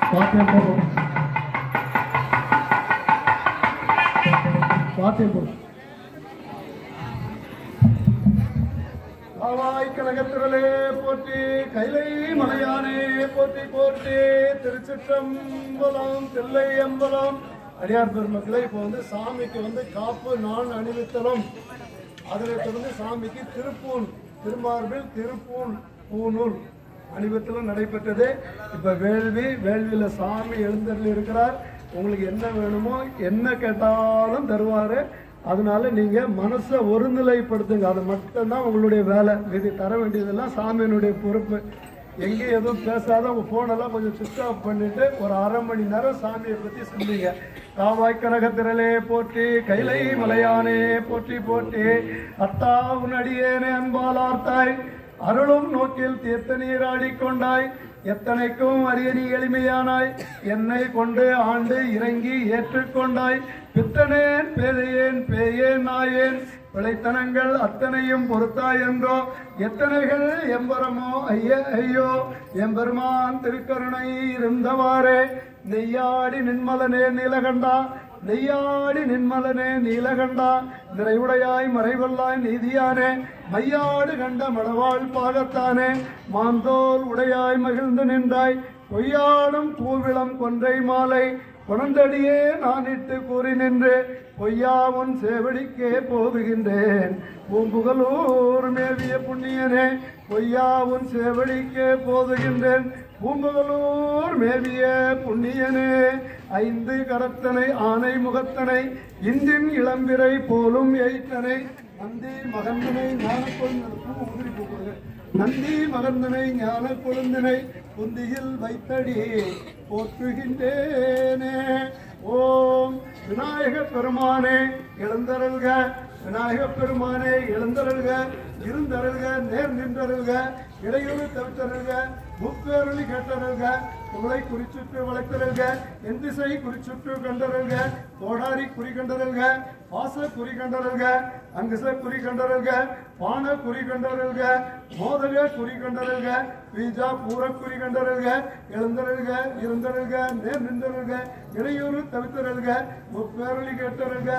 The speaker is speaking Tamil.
பாட்டே போதும் பாட்டே போதும் ஆவாய் கனகத்திரளே போற்றி கைலை மலையானே போற்றி போற்றி திருச்சிற்றம்பலம் தில்லை அம்பலம் அடியார் பெருமக்களே இப்போ வந்து சாமிக்கு வந்து காப்பு நான் அணிவித்தலும் அதில் தொடர்ந்து சாமிக்கு திருப்பூன் திருமார்பில் திருப்பூன் பூநூல் அணிவித்தலும் நடைபெற்றது இப்போ வேள்வி வேள்வியில் சாமி எழுந்தருள் இருக்கிறார் உங்களுக்கு என்ன வேணுமோ என்ன கேட்டாலும் தருவார் அதனால நீங்க மனசை ஒருநிலைப்படுத்துங்க அது மட்டும்தான் உங்களுடைய வேலை இது தர வேண்டியதெல்லாம் சாமியினுடைய பொறுப்பு எங்கேயும் எதுவும் பேசாத உங்க போனெல்லாம் கொஞ்சம் சுவிச் ஆஃப் பண்ணிட்டு ஒரு அரை மணி நேரம் சாமியை பத்தி சொல்லுங்க காவாய் கனகத்திரளே போற்றி கைலை மலையானே போற்றி போற்றி அத்தா உன் அடியேனே அன்பாலார்த்தாய் அருளும் நோக்கில் தீர்த்த நீராடி கொண்டாய் எத்தனைக்கும் அரிய நீ எளிமையானாய் என்னை கொண்டு ஆண்டு இறங்கி ஏற்றுக்கொண்டாய் பித்தனேன் பேதையேன் பேயேன் நாயேன் பிழைத்தனங்கள் அத்தனையும் பொறுத்தாய் என்றோ எத்தனைகள் எம்பரமோ ஐய ஐயோ எம்பெருமான் திருக்கருணை இருந்தவாறே நெய்யாடி நின்மலனே நீலகண்டா நெய்யாடி நின்மலனே நீலகண்டா நிறைவுடையாய் மறைவல்லாய் நீதியானே மையாடு கண்ட மடவாள் பாகத்தானே மாந்தோல் உடையாய் மகிழ்ந்து நின்றாய் பொய்யாடும் பூவிளம் கொன்றை மாலை குணந்தடியே நான் இட்டு கூறி நின்று பொய்யா உன் சேவடிக்கே போகுகின்றேன் பூம்புகலூர் மேவிய புண்ணியனே பொய்யா உன் சேவடிக்கே போதுகின்றேன் பூம்புகலூர் மேவிய புண்ணியனே ஐந்து கரத்தனை ஆனை முகத்தனை இந்தின் இளம்பிரை போலும் எய்த்தனை நந்தி மகந்தனை ஞான கொழுந்தனை நந்தி மகந்தனை ஞான கொழுந்தனை புந்தியில் வைத்தடி போற்றுகின்றேனே ஓம் விநாயக பெருமானே எழுந்தருள்க விநாயக பெருமானே எழுந்தருள்க இருந்தருள்க நேர் நின்றருள்க இடையூறு தவிர்த்தருள்க முப்பேரொழி கேட்டருள்க புகழை குறிச்சுற்று வளைத்தருள்க என் திசை குறிச்சுற்று கண்டருள்க கோடாரி குறி கண்டருள்க பாச குறி கண்டருள்க அங்குச குறி கண்டருள்க பான குறி கண்டருள்க மோதக குறி கண்டருள்க பீஜா பூர குறி கண்டருள்க எழுந்தருள்க இருந்தருள்க நேர் நின்றருள்க இடையூறு தவிர்த்தருள்க முப்பேரொழி கேட்டருள்க